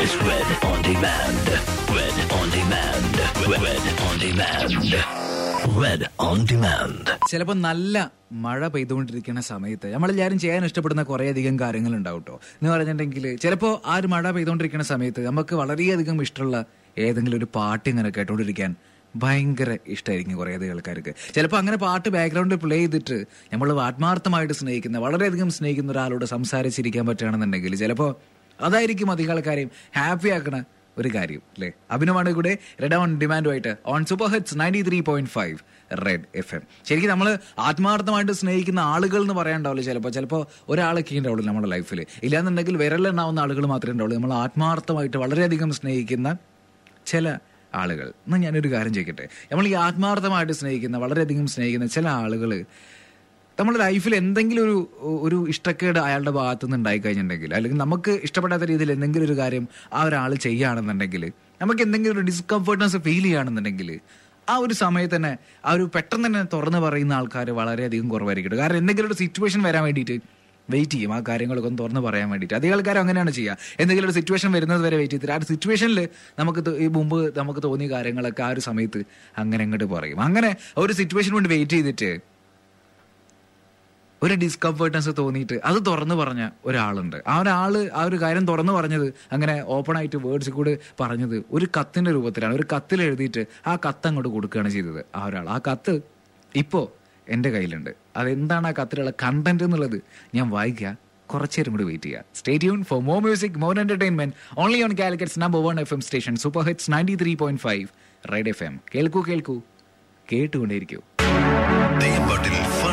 is Red on Demand. Red on Demand. Red on Demand. Red on Demand. ചിലപ്പോൾ നല്ല മഴ പെയ്തുകൊണ്ടിരിക്കുന്ന സമയത്ത് നമ്മളെല്ലാവരും ചെയ്യാൻ ഇഷ്ടപ്പെടുന്ന കുറേയധികം കാര്യങ്ങൾ ഉണ്ടാവും കേട്ടോ എന്ന് പറഞ്ഞിട്ടുണ്ടെങ്കിൽ ചിലപ്പോൾ ആ ഒരു മഴ പെയ്തുകൊണ്ടിരിക്കുന്ന സമയത്ത് നമുക്ക് വളരെയധികം ഇഷ്ടമുള്ള ഏതെങ്കിലും ഒരു പാട്ട് ഇങ്ങനെ കേട്ടോണ്ടിരിക്കാൻ ഭയങ്കര ഇഷ്ടമായിരിക്കും കുറേയധികം ആൾക്കാർക്ക് ചിലപ്പോൾ അങ്ങനെ പാട്ട് ബാക്ക്ഗ്രൗണ്ടിൽ പ്ലേ ചെയ്തിട്ട് നമ്മൾ ആത്മാർത്ഥമായിട്ട് സ്നേഹിക്കുന്ന വളരെയധികം സ്നേഹിക്കുന്ന ഒരാളോട് സംസാരിച്ചിരിക്കാൻ പറ്റുകയാണെന്നുണ്ടെങ്കിൽ ചിലപ്പോൾ അതായിരിക്കും അധികം ആൾക്കാരെയും ഹാപ്പി ആക്കണ ഒരു കാര്യം അല്ലേ അഭിനവാണ് കൂടെ റെഡ് ഓൺ ഡിമാൻഡുമായിട്ട് on super hits ninety three point five Red F M ശരിക്കും നമ്മൾ ആത്മാർത്ഥമായിട്ട് സ്നേഹിക്കുന്ന ആളുകൾ എന്ന് പറയാണ്ടാവില്ല ചിലപ്പോൾ ചിലപ്പോൾ ഒരാളൊക്കെ ഉണ്ടാവുള്ളൂ നമ്മുടെ ലൈഫിൽ ഇല്ലാന്നുണ്ടെങ്കിൽ വിരലുണ്ടാവുന്ന ആളുകൾ മാത്രമേ ഉണ്ടാവുള്ളൂ നമ്മൾ ആത്മാർത്ഥമായിട്ട് വളരെയധികം സ്നേഹിക്കുന്ന ചില ആളുകൾ എന്നാൽ ഞാനൊരു കാര്യം ചോദിക്കട്ടെ നമ്മൾ ഈ ആത്മാർത്ഥമായിട്ട് സ്നേഹിക്കുന്ന വളരെയധികം സ്നേഹിക്കുന്ന ചില ആളുകൾ നമ്മുടെ ലൈഫിൽ എന്തെങ്കിലും ഒരു ഒരു ഇഷ്ടക്കേട് അയാളുടെ ഭാഗത്തു നിന്ന് ഉണ്ടായി കഴിഞ്ഞിട്ടുണ്ടെങ്കിൽ അല്ലെങ്കിൽ നമുക്ക് ഇഷ്ടപ്പെടാത്ത രീതിയിൽ എന്തെങ്കിലും ഒരു കാര്യം ആ ഒരാൾ ചെയ്യുകയാണെന്നുണ്ടെങ്കിൽ നമുക്ക് എന്തെങ്കിലും ഒരു ഡിസ്കംഫർട്ട്നെസ് ഫീൽ ചെയ്യുകയാണെന്നുണ്ടെങ്കിൽ ആ ഒരു സമയത്ത് തന്നെ ആ ഒരു പെട്ടെന്ന് തന്നെ തുറന്ന് പറയുന്ന ആൾക്കാർ വളരെയധികം കുറവായിരിക്കും കാരണം എന്തെങ്കിലും ഒരു സിറ്റുവേഷൻ വരാൻ വേണ്ടിയിട്ട് വെയിറ്റ് ചെയ്യും ആ കാര്യങ്ങളൊക്കെ ഒന്ന് തുറന്ന് പറയാൻ വേണ്ടിയിട്ട് അധികം ആൾക്കാരും അങ്ങനെയാണ് ചെയ്യുക എന്തെങ്കിലും ഒരു സിറ്റുവേഷൻ വരുന്നത് വരെ വെയിറ്റ് ചെയ്തിട്ട് ആ ഒരു സിറ്റുവേഷനിൽ നമുക്ക് തോ- ഈ മുമ്പ് നമുക്ക് തോന്നിയ കാര്യങ്ങളൊക്കെ ആ ഒരു സമയത്ത് അങ്ങനെ അങ്ങോട്ട് പറയും അങ്ങനെ ഒരു സിറ്റുവേഷൻ കൊണ്ട് വെയിറ്റ് ചെയ്തിട്ട് ഒരു ഡിസ്കംഫർട്ട്നെസ് തോന്നിയിട്ട് അത് തുറന്നു പറഞ്ഞ ഒരാളുണ്ട് ആ ഒരാള് ആ ഒരു കാര്യം തുറന്നു പറഞ്ഞത് അങ്ങനെ ഓപ്പൺ ആയിട്ട് വേർഡ്സ് കൂടെ പറഞ്ഞത് ഒരു കത്തിന്റെ രൂപത്തിലാണ് ഒരു കത്തിൽ എഴുതിയിട്ട് ആ കത്ത് അങ്ങോട്ട് കൊടുക്കുകയാണ് ചെയ്തത് ആ ഒരാൾ ആ കത്ത് ഇപ്പോ എന്റെ കയ്യിലുണ്ട് അതെന്താണ് ആ കത്തിലുള്ള കണ്ടന്റ് എന്നുള്ളത് ഞാൻ വായിക്കുക കുറച്ചേരം കൂടി വെയിറ്റ് ചെയ്യുക stay tune for more music more entertainment only on Calicut's number one F M station super hits ninety three point five Red F M കേൾക്കൂ കേൾക്കൂ കേട്ടുകൊണ്ടേയിരിക്കൂ തെയ്യമ്പാട്ടിൽ